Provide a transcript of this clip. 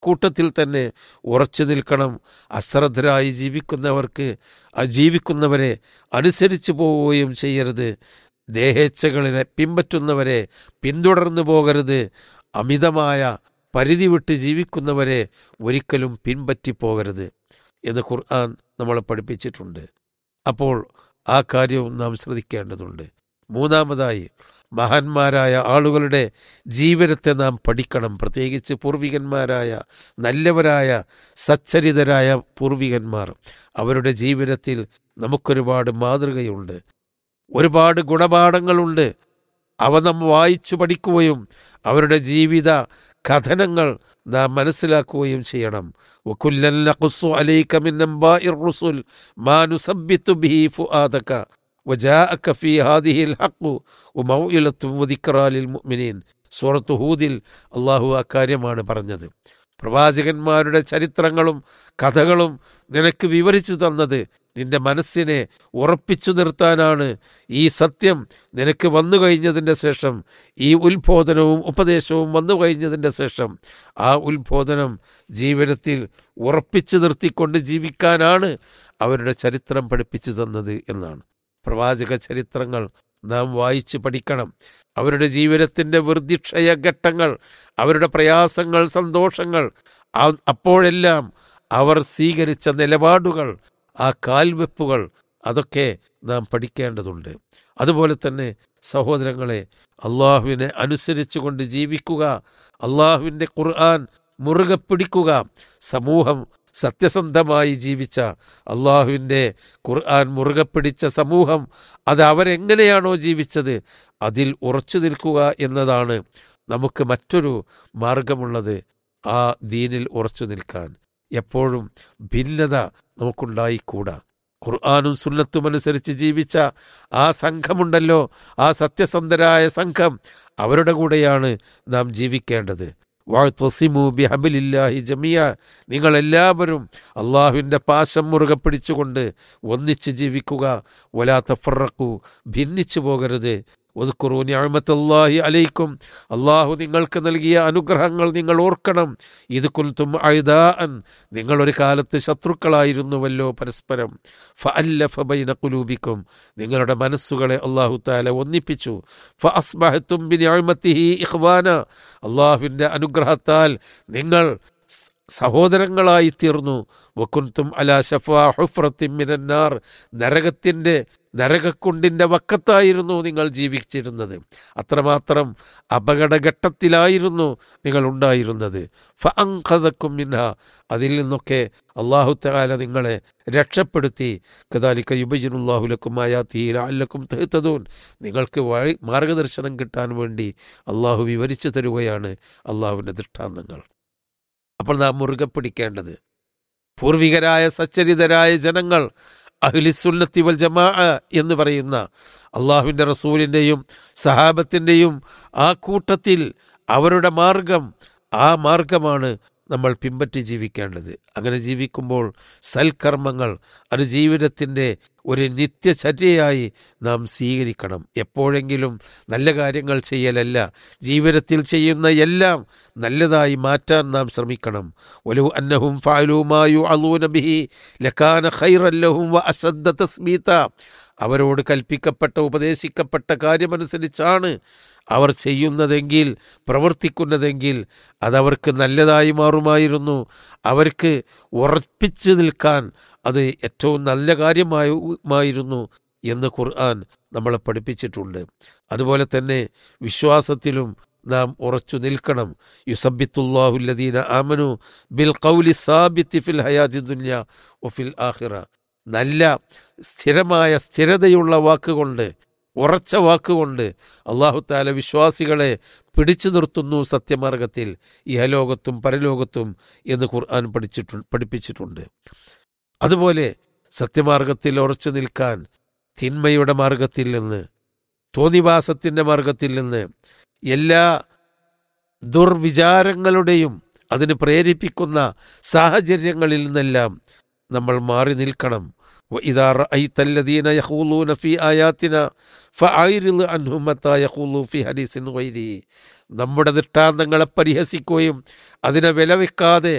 കൂട്ടത്തിൽ തന്നെ ഉറച്ചു നിൽക്കണം അശ്രദ്ധരായി ജീവിക്കുന്നവർക്ക് ആ ജീവിക്കുന്നവരെ അനുസരിച്ചു പോവുകയും ചെയ്യരുത് ദേഹേച്ഛകളിനെ പിൻപറ്റുന്നവരെ പിന്തുടർന്നു പോകരുത് അമിതമായ പരിധി വിട്ട് ജീവിക്കുന്നവരെ ഒരിക്കലും പിൻപറ്റിപ്പോകരുത് എന്ന് ഖുർആൻ നമ്മളെ പഠിപ്പിച്ചിട്ടുണ്ട് അപ്പോൾ ആ കാര്യവും നാം ശ്രദ്ധിക്കേണ്ടതുണ്ട് മൂന്നാമതായി മഹാന്മാരായ ആളുകളുടെ ജീവിതത്തെ നാം പഠിക്കണം പ്രത്യേകിച്ച് പൂർവികന്മാരായ നല്ലവരായ സച്ചരിതരായ പൂർവികന്മാർ അവരുടെ ജീവിതത്തിൽ നമുക്കൊരുപാട് മാതൃകയുണ്ട് ഒരുപാട് ഗുണപാഠങ്ങളുണ്ട് അവ നാം വായിച്ചു പഠിക്കുകയും അവരുടെ ജീവിത കഥനങ്ങൾ നാം മനസ്സിലാക്കുകയും ചെയ്യണം وكلا نقص عليك من أنباء الرسل ما نثبت به فؤادك وجاءك في هذه الحق وموئلة وذكرى للمؤمنين സൂറത്ത് ഹൂദിൽ അള്ളാഹു അക്കാര്യമാണ് പറഞ്ഞത് പ്രവാചകന്മാരുടെ ചരിത്രങ്ങളും കഥകളും നിനക്ക് വിവരിച്ചു തന്നത് നിന്റെ മനസ്സിനെ ഉറപ്പിച്ചു നിർത്താനാണ് ഈ സത്യം നിനക്ക് വന്നു കഴിഞ്ഞതിൻ്റെ ശേഷം ഈ ഉത്ബോധനവും ഉപദേശവും വന്നു കഴിഞ്ഞതിൻ്റെ ശേഷം ആ ഉത്ബോധനം ജീവിതത്തിൽ ഉറപ്പിച്ചു നിർത്തിക്കൊണ്ട് ജീവിക്കാനാണ് അവരുടെ ചരിത്രം പഠിപ്പിച്ചു തന്നത് എന്നാണ് പ്രവാചക ചരിത്രങ്ങൾ നാം വായിച്ച് പഠിക്കണം അവരുടെ ജീവിതത്തിൻ്റെ വൃദ്ധിക്ഷയ ഘട്ടങ്ങൾ അവരുടെ പ്രയാസങ്ങൾ സന്തോഷങ്ങൾ ആ- അപ്പോഴെല്ലാം അവർ സ്വീകരിച്ച നിലപാടുകൾ ആ കാൽവെപ്പുകൾ അതൊക്കെ നാം പഠിക്കേണ്ടതുണ്ട് അതുപോലെ തന്നെ സഹോദരങ്ങളെ അള്ളാഹുവിനെ അനുസരിച്ചുകൊണ്ട് ജീവിക്കുക അള്ളാഹുവിൻ്റെ ഖുർആൻ മുറുകെ പിടിക്കുക സമൂഹം സത്യസന്ധമായി ജീവിച്ച അള്ളാഹുവിൻ്റെ ഖുർആൻ മുറുകെ പിടിച്ച സമൂഹം അത് അവരെങ്ങനെയാണോ ജീവിച്ചത് അതിൽ ഉറച്ചു നിൽക്കുക എന്നതാണ് നമുക്ക് മറ്റൊരു മാർഗമുള്ളത് ആ ദീനിൽ ഉറച്ചു നിൽക്കാൻ എപ്പോഴും ഭിന്നത നമുക്കുണ്ടായിക്കൂടാ ഖുർആാനും സുന്നത്തും അനുസരിച്ച് ജീവിച്ച ആ സംഘമുണ്ടല്ലോ ആ സത്യസന്ധരായ സംഘം അവരുടെ കൂടെയാണ് നാം ജീവിക്കേണ്ടത് വാഴ്ത്വസിമു ബിഹബിലില്ലാഹി ജമിയ നിങ്ങളെല്ലാവരും അള്ളാഹുവിൻ്റെ പാശം മുറുകെ പിടിച്ചുകൊണ്ട് ഒന്നിച്ച് ജീവിക്കുക വലാ തഫറക്കു ഭിന്നിച്ചു പോകരുത് ഒതുക്കുറു ഞാമത്തല്ലാഹി അലൈക്കും അള്ളാഹു നിങ്ങൾക്ക് നൽകിയ അനുഗ്രഹങ്ങൾ നിങ്ങൾ ഓർക്കണം ഇത് കുൽത്തും അഴുതാൻ നിങ്ങളൊരു കാലത്ത് ശത്രുക്കളായിരുന്നുവല്ലോ പരസ്പരം ഫ അല്ല ഫബൈന കുലൂബിക്കും നിങ്ങളുടെ മനസ്സുകളെ അള്ളാഹു താല ഒന്നിപ്പിച്ചു ഫ അസ്ബഹത്തും ബിനിഅമത്തിഹി ഇഖ്വാന അള്ളാഹുവിൻ്റെ അനുഗ്രഹത്താൽ നിങ്ങൾ സ് സഹോദരങ്ങളായി തീർന്നു വക്കുൻതും അലാ ഷഫാ ഹുഫ്രത്തിൻ മിനന്നാർ നരകത്തിൻ്റെ നരകക്കുണ്ടിൻ്റെ വക്കത്തായിരുന്നു നിങ്ങൾ ജീവിച്ചിരുന്നത് അത്രമാത്രം അപകടഘട്ടത്തിലായിരുന്നു നിങ്ങൾ ഉണ്ടായിരുന്നത് ഫ അങ്കതക്കും മിൻഹ അതിൽ നിന്നൊക്കെ അള്ളാഹു തആല നിങ്ങളെ രക്ഷപ്പെടുത്തി കദാലിക്ക യുബജിനുല്ലാഹുലക്കും അല്ലക്കും തെഹത്തതൂൻ നിങ്ങൾക്ക് വഴി മാർഗദർശനം കിട്ടാൻ വേണ്ടി അള്ളാഹു വിവരിച്ചു തരുകയാണ് അള്ളാഹുവിൻ്റെ ദൃഷ്ടാന്തങ്ങൾ അപ്പോൾ നാം മുറുകെ പിടിക്കേണ്ടത് പൂർവികരായ സച്ചരിതരായ ജനങ്ങൾ അഹ്ലിസുന്നത്തി വൽ ജമാ എന്ന് പറയുന്ന അള്ളാഹുവിൻ്റെ റസൂലിൻ്റെയും സഹാബത്തിൻ്റെയും ആ കൂട്ടത്തിൽ അവരുടെ മാർഗം ആ മാർഗമാണ് നമ്മൾ പിൻപറ്റി ജീവിക്കേണ്ടത് അങ്ങനെ ജീവിക്കുമ്പോൾ സൽക്കർമ്മങ്ങൾ അത് ജീവിതത്തിൻ്റെ ഒരു നിത്യചര്യയായി നാം സ്വീകരിക്കണം എപ്പോഴെങ്കിലും നല്ല കാര്യങ്ങൾ ചെയ്യലല്ല ജീവിതത്തിൽ ചെയ്യുന്ന എല്ലാം നല്ലതായി മാറ്റാൻ നാം ശ്രമിക്കണം ഒലു അന്നഹും ഫാലുമായു അലൂനബിഹി ലക്കാന ഖൈറല്ലഹും വ അസദ്ദ തസ്മീത അവരോട് കൽപ്പിക്കപ്പെട്ട ഉപദേശിക്കപ്പെട്ട കാര്യമനുസരിച്ചാണ് അവർ ചെയ്യുന്നതെങ്കിൽ പ്രവർത്തിക്കുന്നതെങ്കിൽ അതവർക്ക് നല്ലതായി മാറുമായിരുന്നു അവർക്ക് ഉറപ്പിച്ചു നിൽക്കാൻ അത് ഏറ്റവും നല്ല കാര്യമായിരുന്നു എന്ന് ഖുർആൻ നമ്മളെ പഠിപ്പിച്ചിട്ടുണ്ട് അതുപോലെ തന്നെ വിശ്വാസത്തിലും നാം ഉറച്ചു നിൽക്കണം യുസബിത്തുല്ലാഹുല്ലദീന ആമനു ബിൽ കൗലി സാബിത്തി ഫിൽ ഹയാജി ദുന്യ ഒഫിൽ ആഹിറ നല്ല സ്ഥിരമായ സ്ഥിരതയുള്ള വാക്കുകൊണ്ട് ഉറച്ച വാക്കുകൊണ്ട് അള്ളാഹു താല വിശ്വാസികളെ പിടിച്ചു നിർത്തുന്നു സത്യമാർഗത്തിൽ ഇഹലോകത്തും പരലോകത്തും എന്ന് ഖുർആൻ പഠിച്ചിട്ടു പഠിപ്പിച്ചിട്ടുണ്ട് അതുപോലെ സത്യമാർഗത്തിൽ ഉറച്ചു നിൽക്കാൻ തിന്മയുടെ മാർഗത്തിൽ നിന്ന് തോന്നിവാസത്തിൻ്റെ മാർഗത്തിൽ നിന്ന് എല്ലാ ദുർവിചാരങ്ങളുടെയും അതിന് പ്രേരിപ്പിക്കുന്ന സാഹചര്യങ്ങളിൽ നിന്നെല്ലാം നമ്മൾ മാറി നിൽക്കണം وإذا رأيت الذين يخوضون في آياتنا فأعرض عنهم متى يخوضوا في حديث غيره നമ്മുടെ ദൃഷ്ടാന്തങ്ങളെ പരിഹസിക്കുകയും അതിനെ വിലവെക്കാതെ